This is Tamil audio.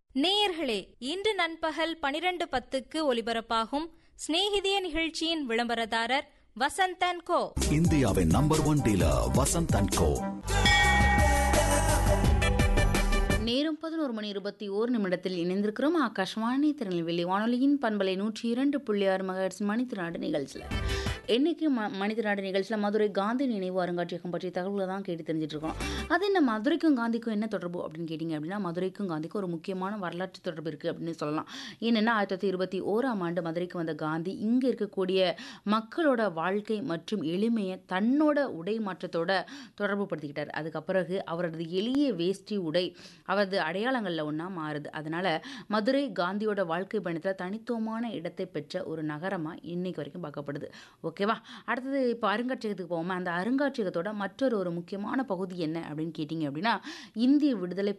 நேயர்களே இன்று நண்பகல் பனிரெண்டு பத்துக்கு ஒலிபரப்பாகும் சிநேகிதிய நிகழ்ச்சியின் விளம்பரதாரர் வசந்தன் கோ இந்தியாவின் number one dealer Vasanth and co நேரம் பதினோரு மணி இருபத்தி ஓரு நிமிடத்தில் இணைந்திருக்கிறோம் ஆகாஷ்வாணி திருநெல்வேலி வானொலியின் பண்பலை நூற்றி இரண்டு புள்ளி ஆறு மகர்ஸ் மணித்திராடு நிகழ்ச்சியில் இன்னைக்கு ம மணித்திராடு நிகழ்ச்சியில் மதுரை காந்தி நினைவு அருங்காட்சியகம் பற்றிய தகவல்களை தான் கேட்டு தெரிஞ்சுட்டு இருக்கோம் அது என்ன மதுரைக்கும் காந்திக்கும் என்ன தொடர்பு அப்படின்னு கேட்டிங்க அப்படின்னா மதுரைக்கும் காந்திக்கும் ஒரு முக்கியமான வரலாற்று தொடர்பு இருக்குது அப்படின்னு சொல்லலாம் ஏன்னா ஆயிரத்தி தொள்ளாயிரத்தி இருபத்தி ஓராம் ஆண்டு மதுரைக்கு வந்த காந்தி இங்கே இருக்கக்கூடிய மக்களோட வாழ்க்கை மற்றும் எளிமையை தன்னோட உடை மாற்றத்தோட தொடர்பு படுத்திக்கிட்டார் அதுக்கு பிறகு அவரது எளிய வேஷ்டி உடை அவரது அடையாளங்களில் ஒன்றா மாறுது அதனால் மதுரை காந்தியோட வாழ்க்கை பயணத்தில் தனித்துவமான இடத்தை பெற்ற ஒரு நகரமாக இன்னைக்கு வரைக்கும் பார்க்கப்படுது ஓகேவா அடுத்தது இப்போ அருங்காட்சியகத்துக்கு போவோமா அந்த அருங்காட்சியகத்தோட மற்றொரு ஒரு முக்கியமான பகுதி என்ன அப்படின்னு கேட்டிங்க அப்படின்னா இந்திய விடுதலை